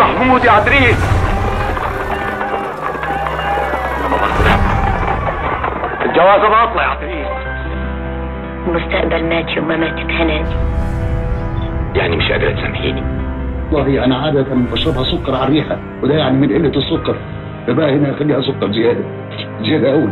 محمود يا عدريس الجوازة باطلة يا عدريس المستقبل مات يوم ما ماتت هنادي يعني مش قادرة تسامحيني والله انا عاده بشربها سكر على الريحه وده يعني من قله السكر فبقى هنا خليها سكر زياده زياده قوي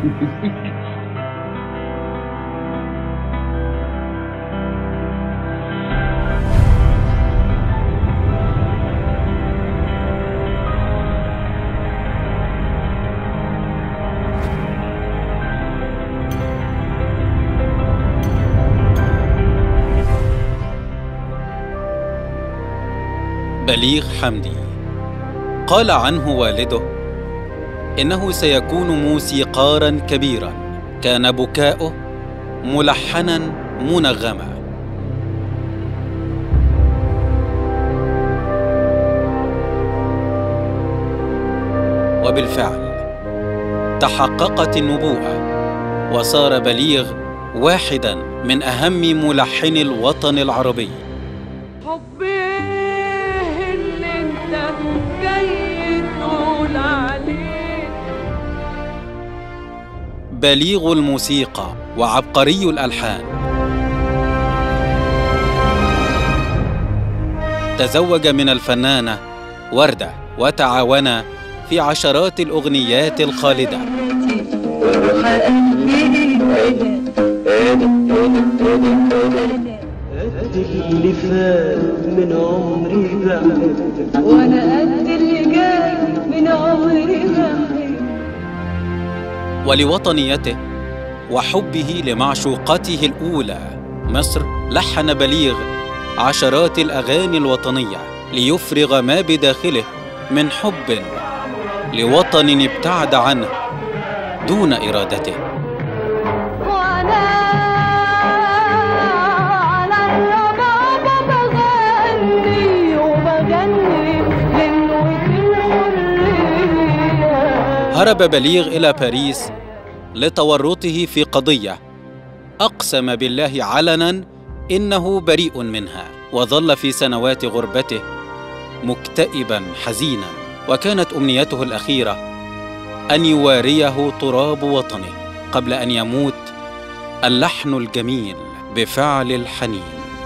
بليغ حمدي قال عنه والده انه سيكون موسيقارا كبيرا كان بكاؤه ملحنا منغما وبالفعل تحققت النبوءه وصار بليغ واحدا من اهم ملحني الوطن العربي حبي اللي انت جاي تقول عليه بليغ الموسيقى وعبقري الالحان تزوج من الفنانه ورده وتعاونا في عشرات الاغنيات الخالده قد اللي فات من عمري بعد وانا قد اللي جاي من عمري بعيد ولوطنيته وحبه لمعشوقته الاولى مصر لحن بليغ عشرات الاغاني الوطنيه ليفرغ ما بداخله من حب لوطن ابتعد عنه دون ارادته وانا على الربابة بغني وبغني للوت الحرية هرب بليغ الى باريس لتورطه في قضيه اقسم بالله علنا انه بريء منها وظل في سنوات غربته مكتئبا حزينا وكانت امنيته الاخيره ان يواريه تراب وطنه قبل ان يموت اللحن الجميل بفعل الحنين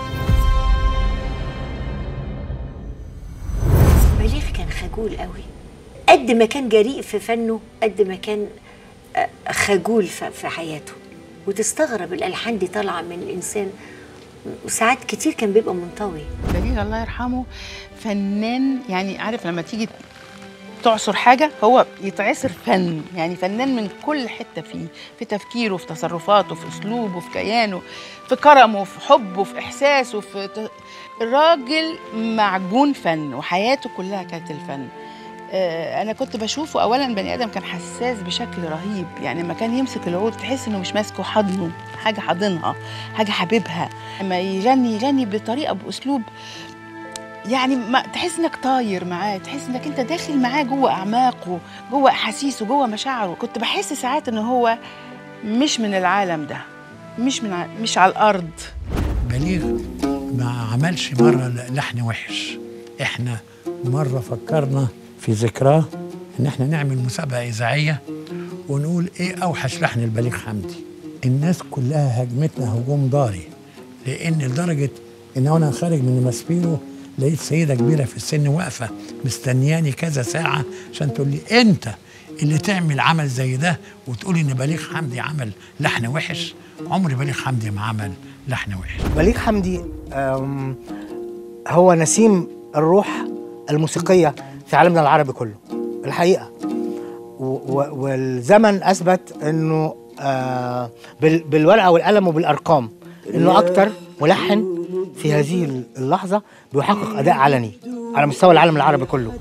بليغ كان خجول قوي قد ما كان جريء في فنه قد ما كان آه، خجول ف- في حياته وتستغرب الالحان دي طالعه من انسان وساعات كتير كان بيبقى منطوي بليغ الله يرحمه فنان يعني عارف لما تيجي تعصر حاجة هو يتعصر فن يعني فنان من كل حتة فيه في تفكيره في تصرفاته في أسلوبه في كيانه في كرمه في حبه في إحساسه في ت... الراجل معجون فن وحياته كلها كانت الفن آه، أنا كنت بشوفه أولا بني آدم كان حساس بشكل رهيب يعني لما كان يمسك العود تحس إنه مش ماسكه حضنه حاجة حاضنها حاجة حبيبها لما يغني يغني بطريقة بأسلوب يعني ما تحس انك طاير معاه تحس انك انت داخل معاه جوه اعماقه جوه احاسيسه جوه مشاعره كنت بحس ساعات ان هو مش من العالم ده مش من ع... مش على الارض بليغ ما عملش مرة لحن وحش احنا مرة فكرنا في ذكراه ان احنا نعمل مسابقة إذاعية ونقول ايه اوحش لحن البليغ حمدي الناس كلها هجمتنا هجوم ضاري لان لدرجة ان انا خارج من ماسبيرو لقيت سيدة كبيرة في السن واقفة مستنياني كذا ساعة عشان تقول لي انت اللي تعمل عمل زي ده وتقول ان بليغ حمدي عمل لحن وحش عمري بليغ حمدي ما عمل لحن وحش بليغ حمدي أم، هو نسيم الروح الموسيقية في عالمنا العربي كله الحقيقة و- و- والزمن أثبت أنه آه، بال- بالورقة والقلم وبالأرقام أنه أكتر ملحن في هذه اللحظة بيحقق أداء علني على مستوى العالم العربي كله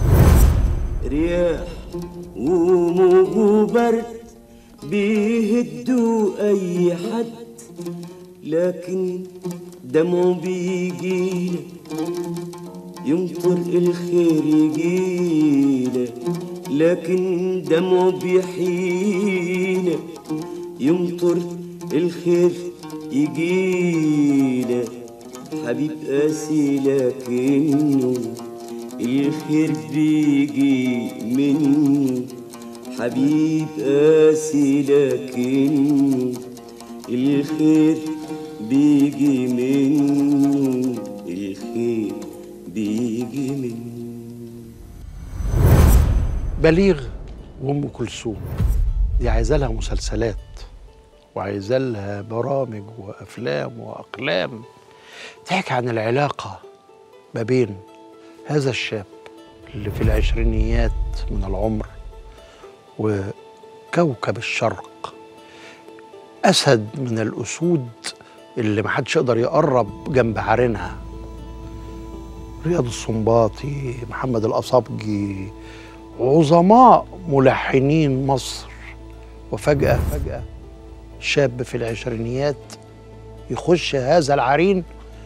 رياح وموج وبرد بيهدوا أي حد لكن دمعه بيجينا يمطر الخير يجينا لكن دمعه بيحيينا يمطر الخير يجينا حبيب قاسي لكنه الخير بيجي منه حبيب قاسي لكن الخير بيجي منه الخير بيجي منه بليغ وام كلثوم دي عايزه لها مسلسلات وعايزه لها برامج وافلام واقلام تحكي عن العلاقه ما بين هذا الشاب اللي في العشرينيات من العمر وكوكب الشرق اسد من الاسود اللي محدش يقدر يقرب جنب عرينها رياض السنباطي محمد الأصابجي عظماء ملحنين مصر وفجأة فجأة شاب في العشرينيات يخش هذا العرين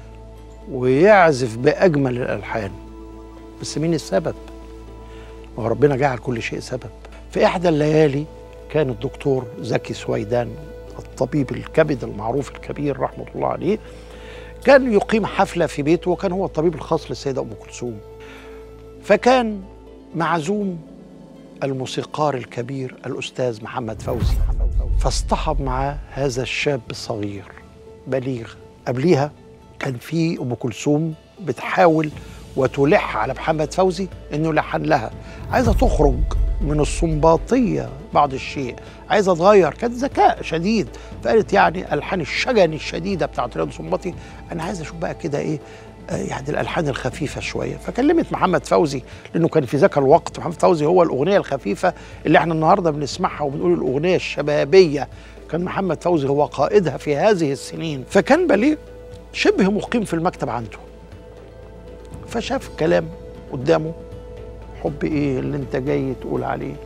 ويعزف بأجمل الألحان بس مين السبب؟ ما هو ربنا جعل كل شيء سبب في إحدى الليالي كان الدكتور زكي سويدان الطبيب الكبد المعروف الكبير رحمة الله عليه كان يقيم حفلة في بيته وكان هو الطبيب الخاص للسيدة أم كلثوم فكان معزوم الموسيقار الكبير الأستاذ محمد فوزي فاصطحب معاه هذا الشاب الصغير بليغ قبليها كان في أم كلثوم بتحاول وتلح على محمد فوزي انه يلحن لها عايزه تخرج من الصنباطيه بعض الشيء عايزه تغير كانت ذكاء شديد فقالت يعني الحان الشجن الشديده بتاعت رياض الصنباطي انا عايزه اشوف بقى كده ايه آه، يعني الالحان الخفيفه شويه فكلمت محمد فوزي لانه كان في ذاك الوقت محمد فوزي هو الاغنيه الخفيفه اللي احنا النهارده بنسمعها وبنقول الاغنيه الشبابيه كان محمد فوزي هو قائدها في هذه السنين فكان بليغ شبه مقيم في المكتب عنده فشاف كلام قدامه حب ايه اللي انت جاي تقول عليه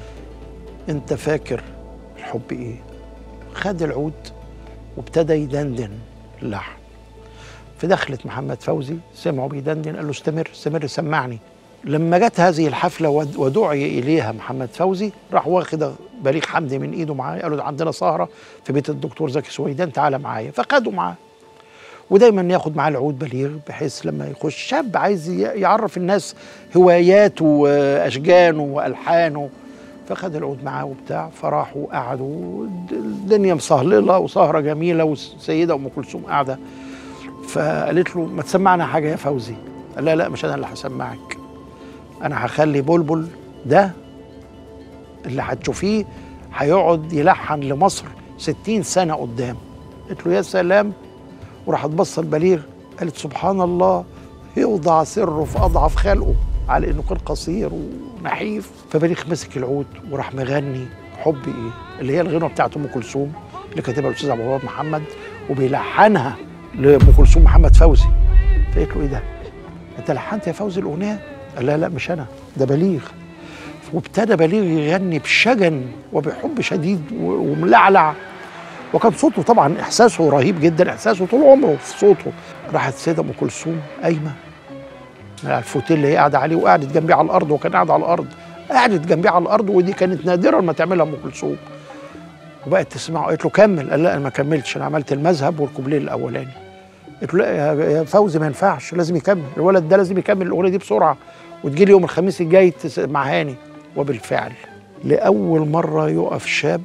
انت فاكر الحب ايه خد العود وابتدى يدندن اللحن فدخلت محمد فوزي سمعه بيدندن قال له استمر استمر سمعني لما جت هذه الحفله ود- ودعي اليها محمد فوزي راح واخد بليغ حمدي من ايده معاه قالوا ده عندنا سهره في بيت الدكتور زكي سويدان تعالى معايا فخدوا معاه ودايما ياخد معاه العود بليغ بحيث لما يخش شاب عايز ي- يعرف الناس هواياته واشجانه والحانه فخد العود معاه وبتاع فراحوا قعدوا الدنيا مصهلله وسهره جميله والسيده ام كلثوم قاعده فقالت له ما تسمعنا حاجه يا فوزي قال لا لا مش انا اللي هسمعك انا هخلي بلبل ده اللي هتشوفيه هيقعد يلحن لمصر ستين سنه قدام قلت له يا سلام وراحت بص البليغ قالت سبحان الله يوضع سره في اضعف خلقه على انه كان قصير ونحيف فبليغ مسك العود وراح مغني حب ايه اللي هي الغنوه بتاعت ام كلثوم اللي كاتبها الاستاذ عبد الوهاب محمد وبيلحنها لام كلثوم محمد فوزي فقلت له ايه ده؟ انت لحنت يا فوزي الاغنيه؟ قال لا لا مش انا ده بليغ وابتدى بليغ يغني بشجن وبحب شديد و- وملعلع وكان صوته طبعا احساسه رهيب جدا احساسه طول عمره في صوته راحت السيده ام كلثوم قايمه من على الفوتيل اللي هي قاعده عليه وقعدت جنبيه على الارض وكان قاعد على الارض قعدت جنبيه على الارض ودي كانت نادرا ما تعملها ام كلثوم وبقت تسمعه قالت له كمل قال لا انا ما كملتش انا عملت المذهب والكوبليه الاولاني قلت له لا يا- يا فوزي ما ينفعش لازم يكمل الولد ده لازم يكمل الاغنيه دي بسرعه وتجي لي يوم الخميس الجاي تسمعهاني وبالفعل لاول مره يقف شاب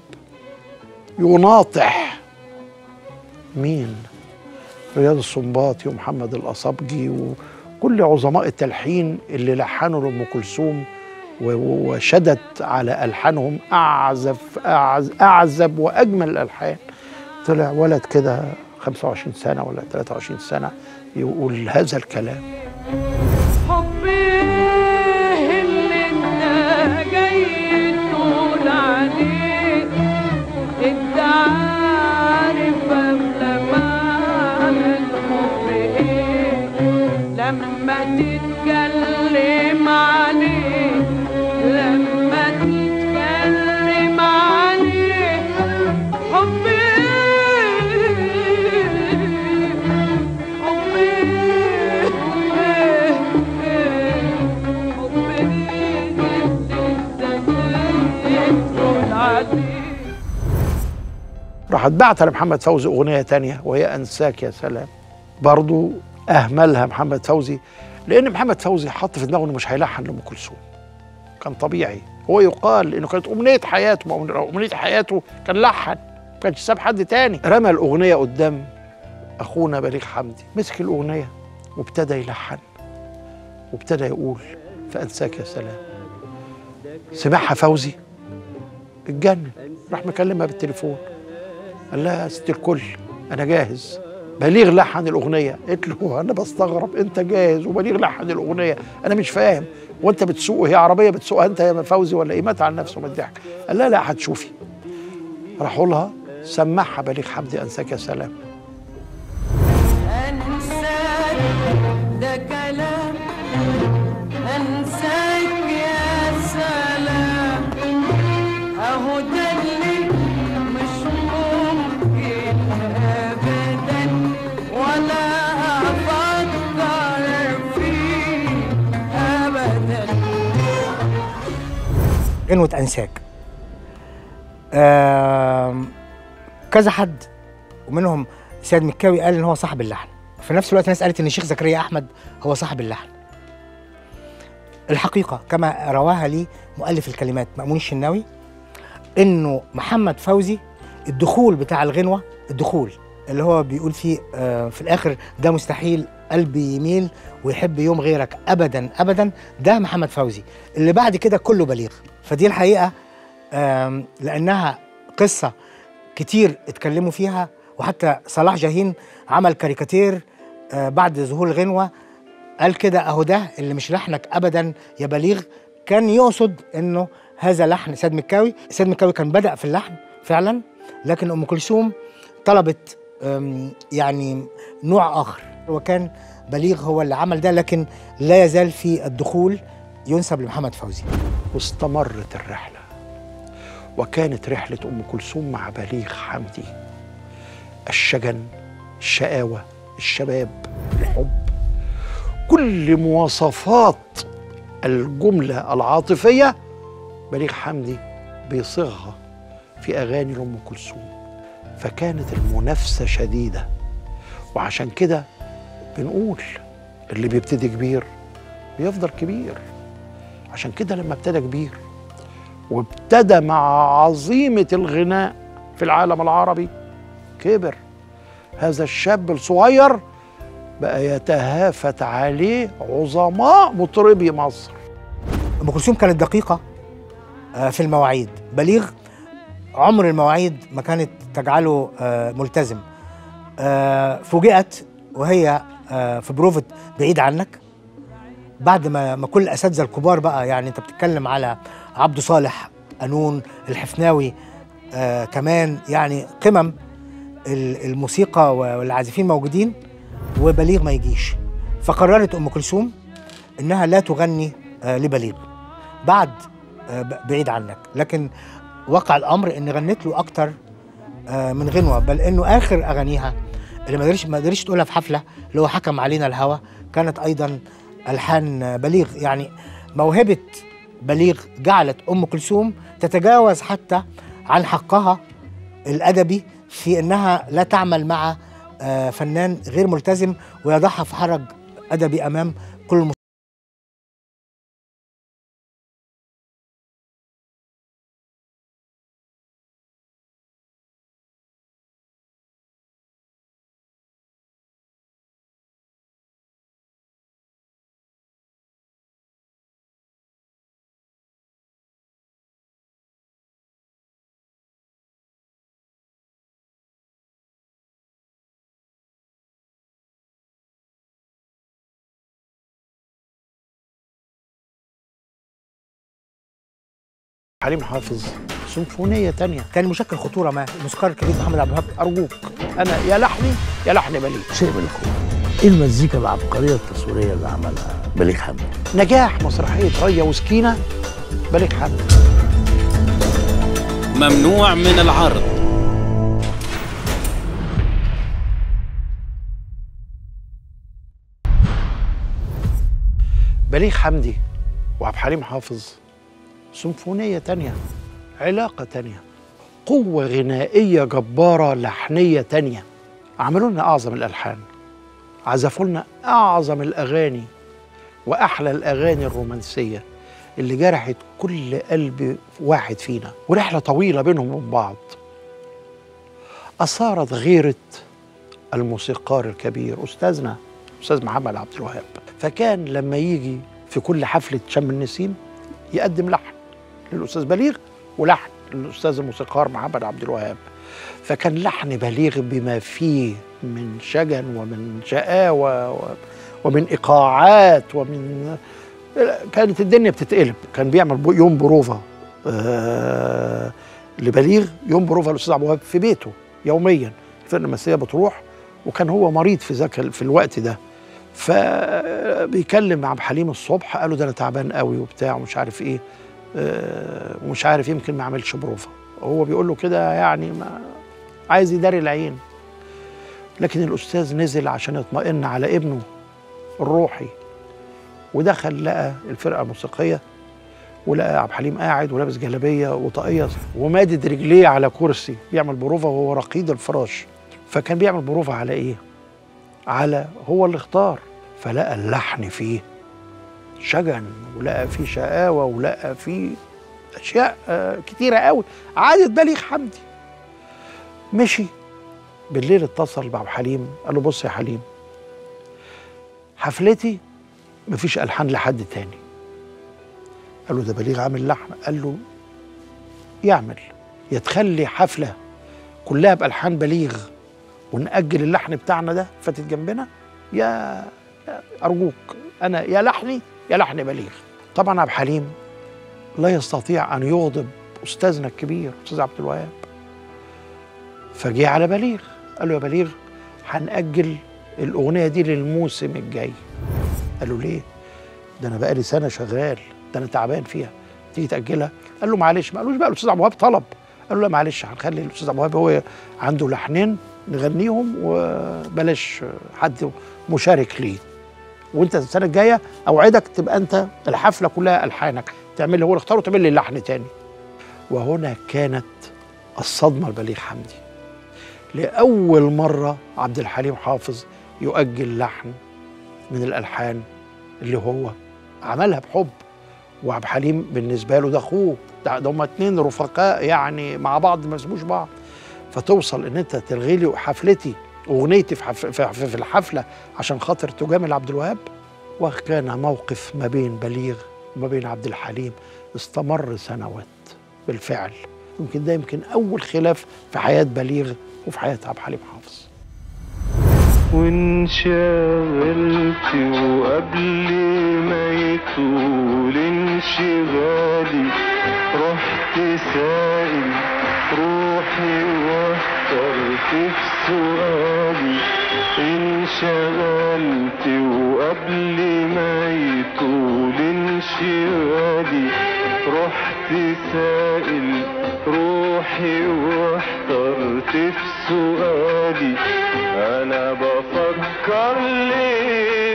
يناطح مين رياض السنباطي ومحمد الأصابجي وكل عظماء التلحين اللي لحنوا لأم كلثوم و- و- وشدت على ألحانهم أعزف أعز أعزب وأجمل الألحان طلع ولد كده 25 سنة ولا 23 سنة يقول هذا الكلام حبي اللي انت جاي تقول عليه انت عارف قبل ما الحب ايه لما تتكلم عليه لما تتكلم عليه حبي راحت بعت لمحمد فوزي أغنية تانية وهي أنساك يا سلام برضو أهملها محمد فوزي لان محمد فوزي حط في دماغه انه مش هيلحن لام كلثوم كان طبيعي هو يقال انه كانت امنيه حياته ما امنيه حياته كان لحن ما كانش ساب حد تاني رمى الاغنيه قدام اخونا بليغ حمدي مسك الاغنيه وابتدى يلحن وابتدى يقول فانساك يا سلام سمعها فوزي اتجنن راح مكلمها بالتليفون قال لها يا ست الكل انا جاهز بليغ لحن الاغنيه قلت له انا بستغرب انت جاهز وبليغ لحن الاغنيه انا مش فاهم وانت بتسوق هي عربيه بتسوقها انت يا فوزي ولا ايه مات عن نفسه من الضحك قال لها لا هتشوفي راحوا لها سمعها بليغ حمدي انساك يا سلام أنساك ده كلام أنساك يا سلام أهو ده اللي مش ممكن أبدا ولا أفكر فيه أبدا غنوة أنساك آم، كذا حد ومنهم سيد مكاوي قال ان هو صاحب اللحن في نفس الوقت ناس قالت ان الشيخ زكريا احمد هو صاحب اللحن الحقيقه كما رواها لي مؤلف الكلمات مأمون الشناوي انه محمد فوزي الدخول بتاع الغنوه الدخول اللي هو بيقول فيه آه، في الاخر ده مستحيل قلبي يميل ويحب يوم غيرك ابدا ابدا ده محمد فوزي اللي بعد كده كله بليغ فدي الحقيقه آم، لانها قصه كتير اتكلموا فيها وحتى صلاح جاهين عمل كاريكاتير آه، بعد ظهور الغنوه قال كده اهو ده اللي مش لحنك ابدا يا بليغ كان يقصد انه هذا لحن سيد مكاوي سيد مكاوي كان بدا في اللحن فعلا لكن ام كلثوم طلبت أم، يعني نوع اخر وكان بليغ هو اللي عمل ده لكن لا يزال في الدخول ينسب لمحمد فوزي واستمرت الرحلة وكانت رحلة أم كلثوم مع بليغ حمدي الشجن الشقاوة الشباب الحب كل مواصفات الجملة العاطفية بليغ حمدي بيصيغها في أغاني لأم كلثوم فكانت المنافسة شديدة وعشان كده بنقول اللي بيبتدي كبير بيفضل كبير عشان كده لما ابتدى كبير وابتدى مع عظيمة الغناء في العالم العربي كبر هذا الشاب الصغير بقى يتهافت عليه عظماء مطربي مصر ام كلثوم كانت دقيقه آه، في المواعيد بليغ عمر المواعيد ما كانت تجعله آه، ملتزم آه، فوجئت وهي آه، في بروفة بعيد عنك بعد ما ما كل الاساتذه الكبار بقى يعني انت بتتكلم على عبد صالح قانون الحفناوي آه كمان يعني قمم ال- الموسيقى والعازفين موجودين وبليغ ما يجيش فقررت ام كلثوم انها لا تغني آه لبليغ بعد آه ب- بعيد عنك لكن وقع الامر ان غنت له اكتر آه من غنوه بل انه اخر اغانيها اللي ما قدرش ما قدرش تقولها في حفله اللي هو حكم علينا الهوى كانت ايضا الحان آه، بليغ يعني موهبه بليغ جعلت ام كلثوم تتجاوز حتى عن حقها الادبي في انها لا تعمل مع آه، فنان غير ملتزم ويضعها في حرج ادبي امام كل المس... حليم حافظ سيمفونية تانية كان مشكل خطوره ما الموسيقار الكبير محمد عبد الوهاب أرجوك أنا يا لحني يا لحن بليغ شيء من الخوف ايه المزيكا العبقريه التصويريه اللي عملها بليغ حمدي نجاح مسرحية ريا وسكينة بليغ حمدي ممنوع من العرض بليغ حمدي وعبد الحليم حافظ سيمفونية تانية علاقة تانية قوة غنائية جبارة لحنية تانية عملوا لنا أعظم الألحان عزفوا لنا أعظم الأغاني واحلى الاغاني الرومانسيه اللي جرحت كل قلب واحد فينا ورحله طويله بينهم وبين بعض اثارت غيره الموسيقار الكبير استاذنا استاذ محمد عبد الوهاب فكان لما يجي في كل حفله شم النسيم يقدم لحن للاستاذ بليغ ولحن للاستاذ الموسيقار محمد عبد الوهاب فكان لحن بليغ بما فيه من شجن ومن شقاوه و- ومن ايقاعات ومن كانت الدنيا بتتقلب كان بيعمل بو- يوم بروفا آه لبليغ يوم بروفا الاستاذ عبد الوهاب في بيته يوميا الفرقه المسيه بتروح وكان هو مريض في ذاك ال- في الوقت ده فبيكلم عبد الحليم الصبح قال له ده انا تعبان قوي وبتاع ومش عارف ايه آه، ومش عارف يمكن ما عملش بروفا هو بيقول له كده يعني ما عايز يداري العين لكن الاستاذ نزل عشان يطمئن على ابنه الروحي ودخل لقى الفرقه الموسيقيه ولقى عبد الحليم قاعد ولابس جلابيه وطاقيه ومادد رجليه على كرسي بيعمل بروفا وهو رقيد الفراش فكان بيعمل بروفا على ايه؟ على هو اللي اختار فلقى اللحن فيه شجن ولقى فيه شقاوه ولقى فيه اشياء آه، كتيره قوي عادت بليغ حمدي مشي بالليل اتصل بعبد الحليم قال له بص يا حليم حفلتي مفيش الحان لحد تاني قال له ده بليغ عامل لحن قال له يعمل يا تخلي حفله كلها بالحان بليغ ونأجل اللحن بتاعنا ده فاتت جنبنا يا يا ارجوك انا يا لحني يا لحن بليغ طبعا عبد الحليم لا يستطيع ان يغضب استاذنا الكبير استاذ عبد الوهاب فجه على بليغ قال له يا بليغ هنأجل الأغنية دي للموسم الجاي قال له ليه؟ ده أنا بقالي سنة شغال ده أنا تعبان فيها تيجي تأجلها قال له معلش ما قالوش بقى الأستاذ عبد الوهاب طلب قال له لا معلش هنخلي الأستاذ عبد الوهاب هو عنده لحنين نغنيهم وبلاش حد مشارك ليه وانت السنه الجايه اوعدك تبقى انت الحفله كلها الحانك تعمل لي هو اللي اختاره وتعمل لي اللحن تاني وهنا كانت الصدمه لبليغ حمدي لأول مرة عبد الحليم حافظ يؤجل لحن من الألحان اللي هو عملها بحب وعبد الحليم بالنسبة له ده أخوه ده, ده هما اتنين رفقاء يعني مع بعض ما يسموش بعض فتوصل إن أنت تلغي لي حفلتي أغنيتي في, حف في, في الحفلة عشان خاطر تجامل عبد الوهاب وكان موقف ما بين بليغ وما بين عبد الحليم استمر سنوات بالفعل يمكن ده يمكن أول خلاف في حياة بليغ وفي حياة عبد الحليم حافظ وانشغلت وقبل ما يطول انشغالي رحت سائل روحي واخترت في سؤالي انشغلت وقبل ما يطول انشغالي رحت سائل روحي واحترت في سؤالي انا بفكر ليه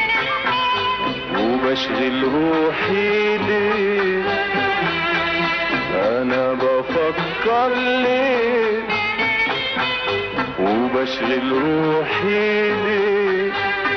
وبشغل روحي ليه انا بفكر ليه وبشغل روحي ليه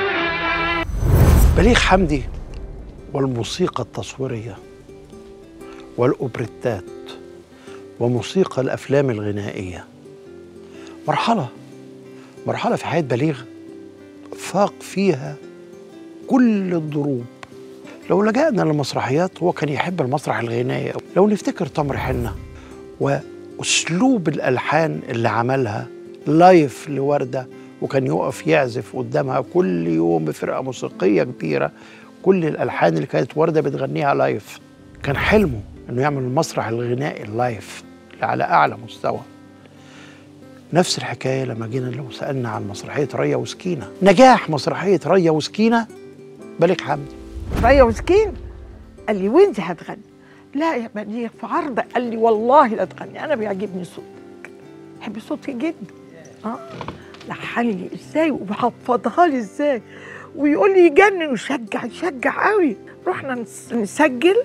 بليغ حمدي والموسيقى التصويرية والأوبريتات وموسيقى الأفلام الغنائية مرحلة مرحلة في حياة بليغ فاق فيها كل الضروب لو لجأنا للمسرحيات هو كان يحب المسرح الغنائي أوي. لو نفتكر تمر حنة وأسلوب الألحان اللي عملها لايف لوردة وكان يقف يعزف قدامها كل يوم بفرقة موسيقية كبيرة كل الألحان اللي كانت وردة بتغنيها لايف كان حلمه إنه يعمل المسرح الغنائي اللايف اللي على أعلى مستوى نفس الحكاية لما جينا لو سألنا عن مسرحية ريا وسكينة نجاح مسرحية ريا وسكينة بليغ حمدي ريا وسكين قال لي وانت هتغني لا يا بليغ في عرض قال لي والله لا تغني انا بيعجبني صوتك بحب صوتي جدا اه لحن لي ازاي وحفظها لي ازاي ويقول لي يجنن ويشجع يشجع قوي رحنا نس- نسجل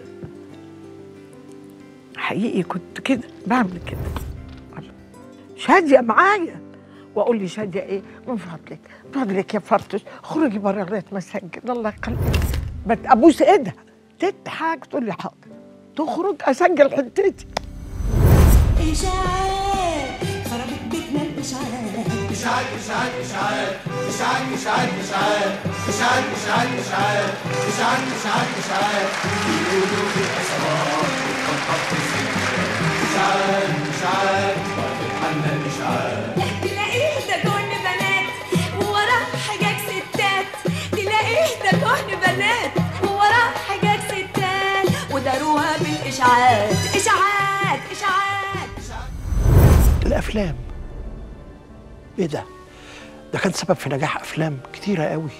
حقيقي كنت كده بعمل كده شاديه معايا واقول لي شاديه ايه من فضلك من فضلك يا فرطش خرجي بره لغايه ما اسجل الله يخليك بت- ابوس ايدها تضحك تقول لي حاضر تخرج اسجل حتتي إشاعات خربت بيتنا الإشاعات إشاعات إشاعات إشاعات إشاعات إشاعات إشاعات إشاعات إشاعات إشاعات إشاعات إشاعات إشاعات بيقولوا في الحسابات بتنطط في السكات إشاعات إشاعات وهتتحنى الإشاعات تلاقيه ده كهن بنات ووراه حاجات ستات تلاقيه ده كهن بنات ووراه حاجات ستات وداروها بالإشاعات إشاعات إشاعات الافلام ايه ده ده كان سبب في نجاح افلام كتيره قوي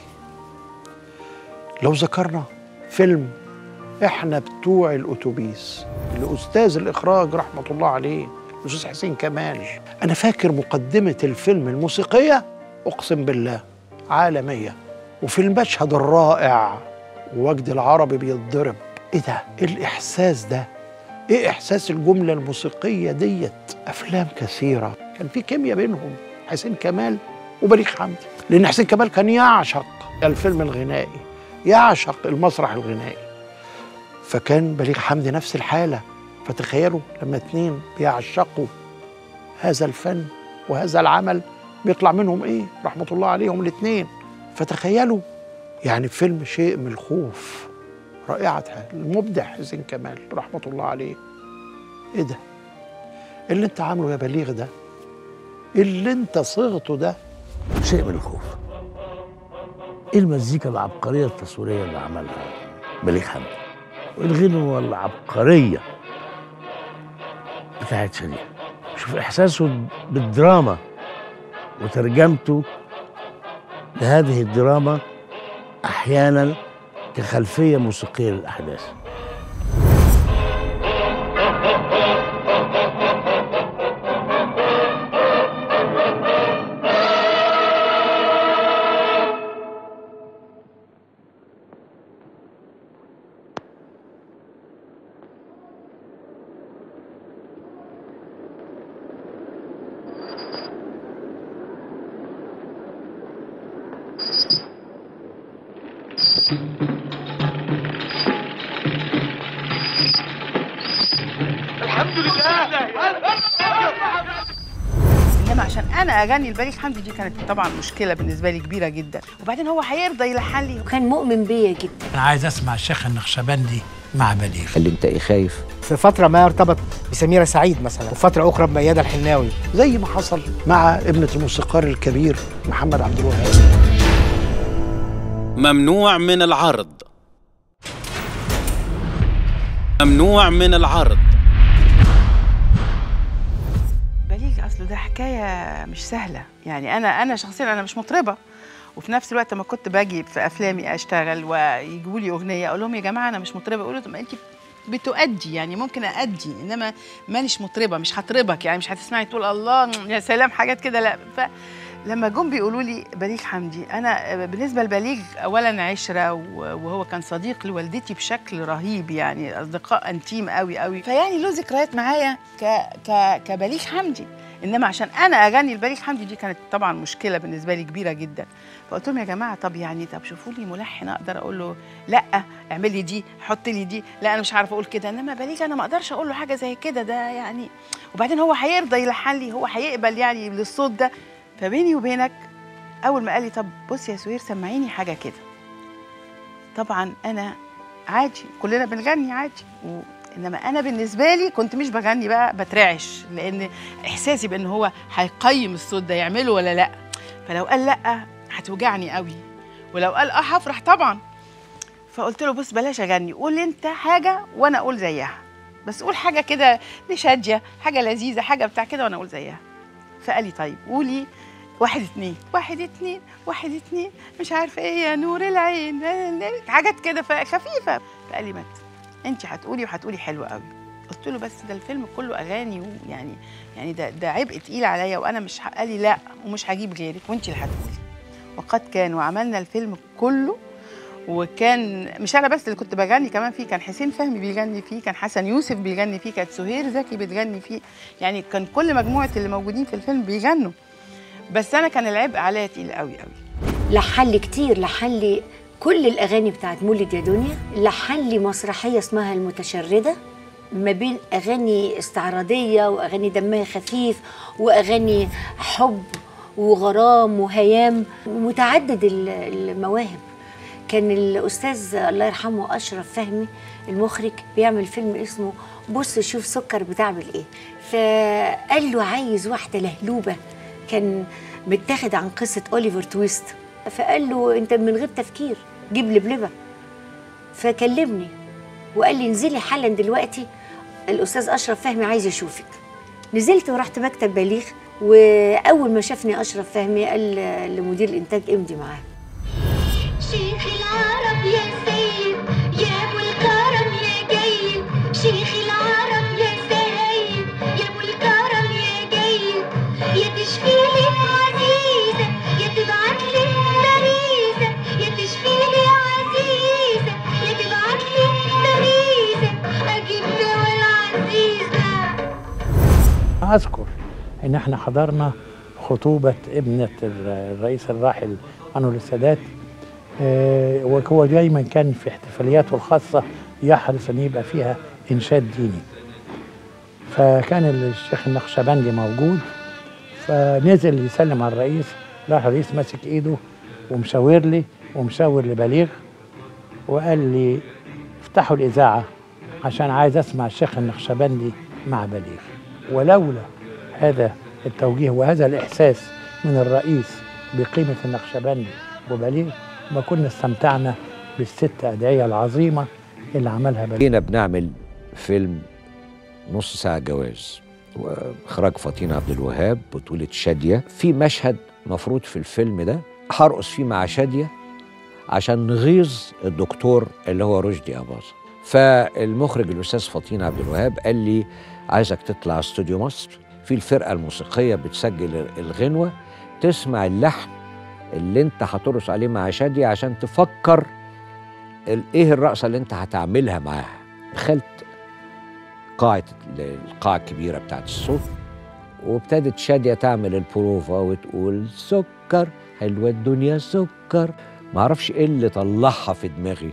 لو ذكرنا فيلم احنا بتوع الاتوبيس لاستاذ الاخراج رحمه الله عليه الاستاذ حسين كمال انا فاكر مقدمه الفيلم الموسيقيه اقسم بالله عالميه وفي المشهد الرائع وجد العربي بيتضرب ايه ده ايه الاحساس ده ايه احساس الجمله الموسيقيه ديت افلام كثيره كان في كيمياء بينهم حسين كمال وبليغ حمدي لان حسين كمال كان يعشق الفيلم الغنائي يعشق المسرح الغنائي فكان بليغ حمدي نفس الحاله فتخيلوا لما اتنين بيعشقوا هذا الفن وهذا العمل بيطلع منهم ايه رحمه الله عليهم الاتنين فتخيلوا يعني فيلم شيء من الخوف رائعة المبدع حسين كمال رحمة الله عليه ايه ده اللي انت عامله يا بليغ ده اللي انت صيغته ده شيء من الخوف ايه المزيكا العبقريه التصويريه اللي عملها بليغ حمدي والغنوه العبقريه بتاعت شريف شوف احساسه بالدراما وترجمته لهذه الدراما احيانا كخلفيه موسيقيه للاحداث الحمد لله انما عشان انا اغني لبليغ حمدي دي كانت طبعا مشكله بالنسبه لي كبيره جدا وبعدين هو هيرضى يلحن لي وكان مؤمن بيا جدا انا عايز اسمع الشيخ النقشبندي مع بليغ اللي انت ايه خايف في فترة ما ارتبط بسميرة سعيد مثلا وفترة أخرى بميادة الحناوي زي ما حصل مع ابنة الموسيقار الكبير محمد عبد الوهاب ممنوع من العرض ممنوع من العرض بليغ اصله ده حكايه مش سهله يعني انا انا شخصيا انا مش مطربه وفي نفس الوقت لما كنت باجي في افلامي اشتغل ويجيبوا لي اغنيه اقول لهم يا جماعه انا مش مطربه يقولوا طب ما انت بتؤدي يعني ممكن أأدي إنما مانيش مطربة مش هطربك يعني مش هتسمعي تقول الله يا سلام حاجات كده لا فلما جم بيقولوا لي بليغ حمدي أنا بالنسبة لبليغ أولا عشرة وهو كان صديق لوالدتي بشكل رهيب يعني أصدقاء أنتيم قوي قوي فيعني له ذكريات معايا ك ك كبليغ حمدي انما عشان انا اغني لبليغ حمدي دي كانت طبعا مشكله بالنسبه لي كبيره جدا فقلت لهم يا جماعه طب يعني طب شوفوا لي ملحن اقدر اقول له لا اعمل لي دي حط لي دي لا انا مش عارفه اقول كده انما بليغ انا ما اقدرش اقول له حاجه زي كده ده يعني وبعدين هو هيرضى يلحن لي هو هيقبل يعني للصوت ده فبيني وبينك اول ما قال لي طب بص يا سهير سمعيني حاجه كده طبعا انا عادي كلنا بنغني عادي و... انما انا بالنسبه لي كنت مش بغني بقى بترعش لان احساسي بان هو هيقيم الصوت ده يعمله ولا لا فلو قال لا هتوجعني قوي ولو قال اه هفرح طبعا فقلت له بص بلاش اغني قول انت حاجه وانا اقول زيها بس قول حاجه كده مش هاديه حاجه لذيذه حاجه بتاع كده وانا اقول زيها فقال لي طيب قولي واحد اتنين واحد اتنين واحد اتنين مش عارفه ايه يا نور العين حاجات كده خفيفه فقال لي مات انت هتقولي وهتقولي حلو قوي قلت له بس ده الفيلم كله اغاني ويعني يعني ده ده عبء تقيل عليا وانا مش قال لي لا ومش هجيب غيرك وانت اللي هتقولي وقد كان وعملنا الفيلم كله وكان مش انا بس اللي كنت بغني كمان فيه كان حسين فهمي بيغني فيه كان حسن يوسف بيغني فيه كانت سهير زكي بتغني فيه يعني كان كل مجموعه اللي موجودين في الفيلم بيغنوا بس انا كان العبء عليا تقيل قوي قوي لحن لي كتير لحن لي كل الاغاني بتاعت مولد يا دنيا لحن لي مسرحيه اسمها المتشرده ما بين اغاني استعراضيه واغاني دمها خفيف واغاني حب وغرام وهيام متعدد ال- المواهب كان الاستاذ الله يرحمه اشرف فهمي المخرج بيعمل فيلم اسمه بص شوف سكر بتعمل ايه فقال له عايز واحده لهلوبه كان متاخد عن قصه اوليفر تويست فقال له انت من غير تفكير جيب لبلبه فكلمني وقال لي انزلي حالا دلوقتي الاستاذ اشرف فهمي عايز يشوفك نزلت ورحت مكتب بليغ واول ما شافني اشرف فهمي قال لمدير الانتاج امضي معاه شيخ العرب يا سيد يا ابو الكرم يا جيد شيخ العرب يا سيد يا ابو الكرم يا جيد يا تشفي لي عزيزه يا تبعت لي مريزه يا تشفي لي عزيزه يا تبعت لي مريزه اجيب دواء العزيزه اذكر ان احنا حضرنا خطوبه ابنه الر- الرئيس الراحل انور السادات آه، وهو دايما كان في احتفالياته الخاصه يحرص ان يبقى فيها انشاد ديني فكان الشيخ النقشبندي موجود فنزل يسلم على الرئيس راح الرئيس ماسك ايده ومشاور لي ومشاور لبليغ وقال لي افتحوا الاذاعه عشان عايز اسمع الشيخ النقشبندي مع بليغ ولولا هذا التوجيه وهذا الاحساس من الرئيس بقيمه النقشبندي وبليغ ما كنا استمتعنا بالست ادعيه العظيمه اللي عملها بليغ جينا بنعمل فيلم نص ساعة جواز وإخراج فاطين عبد الوهاب بطولة شادية في مشهد مفروض في الفيلم ده هرقص فيه مع شادية عشان نغيظ الدكتور اللي هو رشدي أباظة فالمخرج الأستاذ فاطين عبد الوهاب قال لي عايزك تطلع استوديو مصر في الفرقة الموسيقية بتسجل الغنوة تسمع اللحن اللي انت هترقص عليه مع شادية عشان تفكر ال- ايه الرقصة اللي انت هتعملها معاها دخلت قاعة القاعة الكبيرة بتاعت الصوت وابتدت شادية تعمل البروفا وتقول سكر حلوة الدنيا سكر معرفش ايه اللي طلعها في دماغي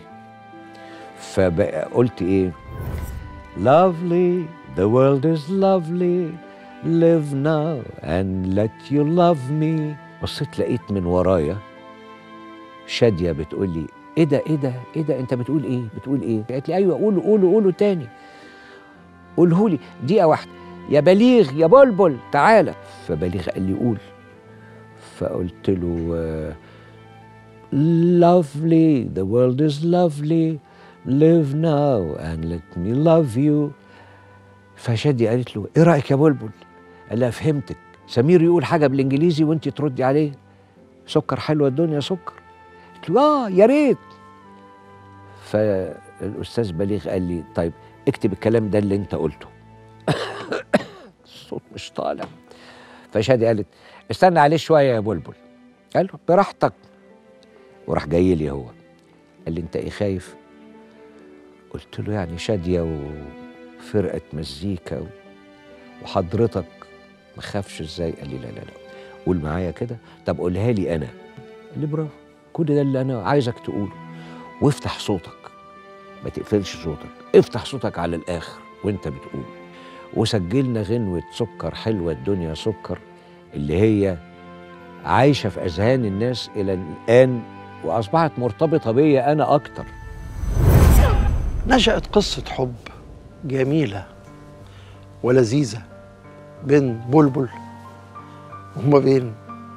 فقلت ايه Lovely, the world is lovely Live now and let you love me بصيت لقيت من ورايا شادية بتقول لي ايه ده ايه ده ايه ده انت بتقول ايه بتقول ايه قالت لي ايوه قولوا قولوا قولوا تاني قوله لي دقيقة واحدة يا بليغ يا بلبل تعالى فبليغ قال لي قول فقلت له آه، lovely the world is lovely live now and let me love you فشادي قالت له ايه رايك يا بلبل قال لها فهمتك سمير يقول حاجه بالانجليزي وانت تردي عليه سكر حلوه الدنيا سكر قلت له اه يا ريت فالاستاذ بليغ قال لي طيب اكتب الكلام ده اللي انت قلته الصوت مش طالع فشادي قالت استنى عليه شويه يا بلبل قال له براحتك وراح جاي لي هو قال لي انت ايه خايف قلت له يعني شاديه وفرقه مزيكا و- وحضرتك ما خافش ازاي قال لي لا لا لا قول معايا كده طب قولها لي انا قال لي برافو كل ده اللي انا عايزك تقوله وافتح صوتك ما تقفلش صوتك افتح صوتك على الاخر وانت بتقول وسجلنا غنوة سكر حلوة الدنيا سكر اللي هي عايشة في أذهان الناس إلى الآن وأصبحت مرتبطة بيا أنا أكتر نشأت قصة حب جميلة ولذيذة بين بلبل وما بين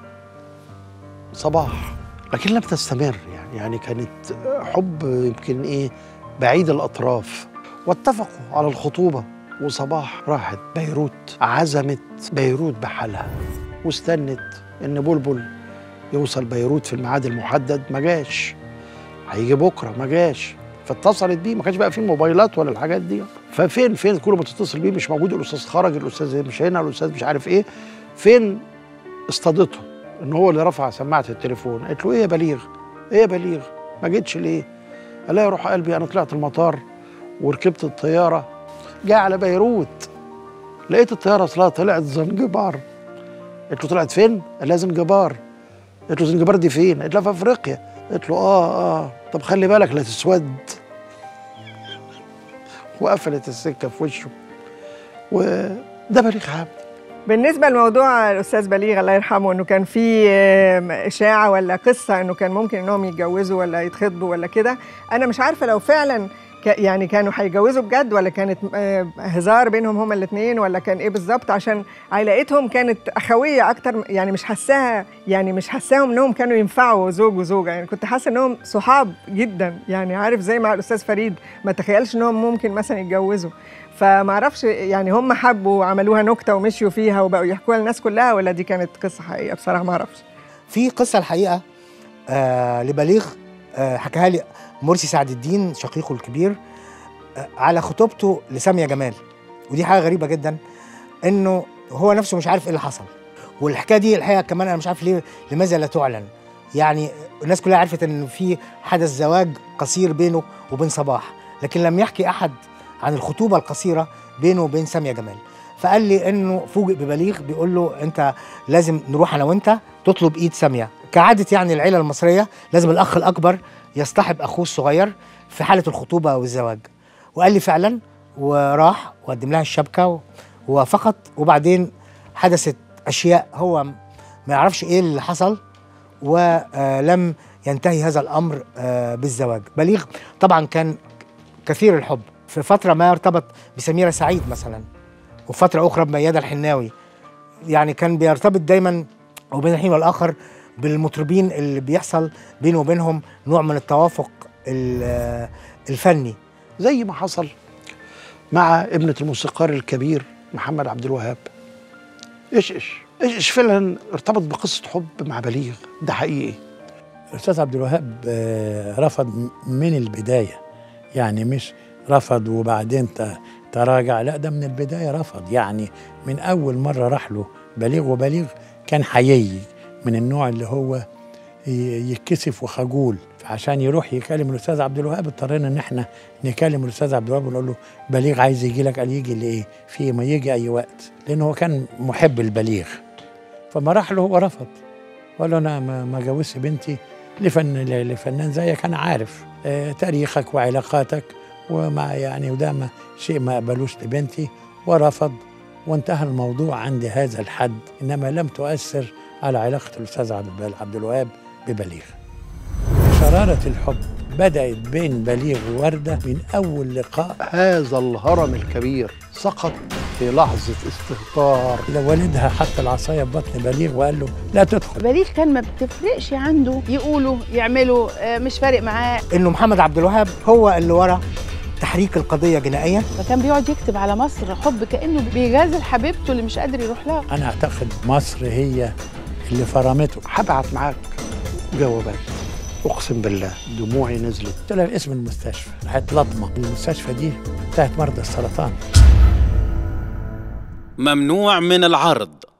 صباح لكن لم تستمر يعني يعني كانت حب يمكن ايه بعيد الاطراف واتفقوا على الخطوبه وصباح راحت بيروت عزمت بيروت بحالها واستنت ان بلبل يوصل بيروت في الميعاد المحدد ما جاش هيجي بكره ما جاش فاتصلت بيه ما كانش بقى في موبايلات ولا الحاجات دي ففين فين كل ما تتصل بيه مش موجود الاستاذ خرج الاستاذ مش هنا الاستاذ مش عارف ايه فين اصطادته ان هو اللي رفع سماعه التليفون قالت له ايه يا بليغ ايه يا بليغ ما جيتش ليه قال لها يا روح قلبي انا طلعت المطار وركبت الطياره جاي على بيروت لقيت الطياره اصلها طلعت زنجبار قلت له طلعت فين؟ قال لها زنجبار قلت له زنجبار دي فين؟ قلت لها في افريقيا قلت له اه اه طب خلي بالك لا تسود وقفلت السكه في وشه وده بليغ حامد بالنسبة لموضوع الأستاذ بليغ الله يرحمه إنه كان في آم، إشاعة ولا قصة إنه كان ممكن إنهم يتجوزوا ولا يتخطبوا ولا كده أنا مش عارفة لو فعلا ك- يعني كانوا هيتجوزوا بجد ولا كانت آه، هزار بينهم هما الاثنين ولا كان ايه بالظبط عشان علاقتهم كانت اخويه اكتر يعني مش حاساها يعني مش حاساهم انهم كانوا ينفعوا زوج وزوجه يعني كنت حاسه انهم صحاب جدا يعني عارف زي مع الاستاذ فريد ما تخيلش انهم ممكن مثلا يتجوزوا فما اعرفش يعني هم حبوا وعملوها نكته ومشيوا فيها وبقوا يحكوها للناس كلها ولا دي كانت قصه حقيقيه بصراحه ما اعرفش في قصه الحقيقه آه لبليغ آه حكاها لي مرسي سعد الدين شقيقه الكبير آه على خطوبته لساميه جمال ودي حاجه غريبه جدا انه هو نفسه مش عارف ايه اللي حصل والحكايه دي الحقيقه كمان انا مش عارف ليه لماذا لا تعلن يعني الناس كلها عرفت ان في حدث زواج قصير بينه وبين صباح لكن لم يحكي احد عن الخطوبه القصيره بينه وبين ساميه جمال فقال لي انه فوجئ ببليغ بيقول له انت لازم نروح انا وانت تطلب ايد ساميه كعاده يعني العيله المصريه لازم الاخ الاكبر يصطحب اخوه الصغير في حاله الخطوبه والزواج وقال لي فعلا وراح وقدم لها الشبكه و- ووافقت وبعدين حدثت اشياء هو ما يعرفش ايه اللي حصل ولم ينتهي هذا الامر آه، بالزواج بليغ طبعا كان كثير الحب في فتره ما ارتبط بسميره سعيد مثلا وفتره اخرى بميادة الحناوي يعني كان بيرتبط دايما وبين الحين والاخر بالمطربين اللي بيحصل بينه وبينهم نوع من التوافق ال- الفني زي ما حصل مع ابنة الموسيقار الكبير محمد عبد الوهاب ايش ايش ايش ايش فعلا ارتبط بقصة حب مع بليغ ده حقيقي الاستاذ عبد الوهاب آه، رفض من البدايه يعني مش رفض وبعدين ت- تراجع لا ده من البدايه رفض يعني من اول مره راح له بليغ وبليغ كان حيي من النوع اللي هو ي- يتكسف وخجول عشان يروح يكلم الاستاذ عبد الوهاب اضطرينا ان احنا نكلم الاستاذ عبد الوهاب ونقول له بليغ عايز يجي لك قال يجي لايه؟ في ما يجي اي وقت لانه هو كان محب البليغ فما راح له هو رفض وقال له انا ما ما جوزش بنتي لفن لفنان زيك انا عارف آه، تاريخك وعلاقاتك وما يعني وده ما شيء ما قبلوش لبنتي ورفض وانتهى الموضوع عند هذا الحد انما لم تؤثر على علاقه الاستاذ عبد البال- عبد الوهاب ببليغ. شراره الحب بدات بين بليغ وورده من اول لقاء هذا الهرم الكبير سقط في لحظة استهتار لو والدها حط العصايه في بطن بليغ وقال له لا تدخل بليغ كان ما بتفرقش عنده يقولوا يعملوا آه، مش فارق معاه انه محمد عبد الوهاب هو اللي ورا تحريك القضيه جنائيا فكان بيقعد يكتب على مصر حب كانه بيجازل حبيبته اللي مش قادر يروح لها انا اعتقد مصر هي اللي فرمته هبعت معاك جوابات اقسم بالله دموعي نزلت قلت لها اسم المستشفى راحت لطمه المستشفى دي بتاعت مرضى السرطان ممنوع من العرض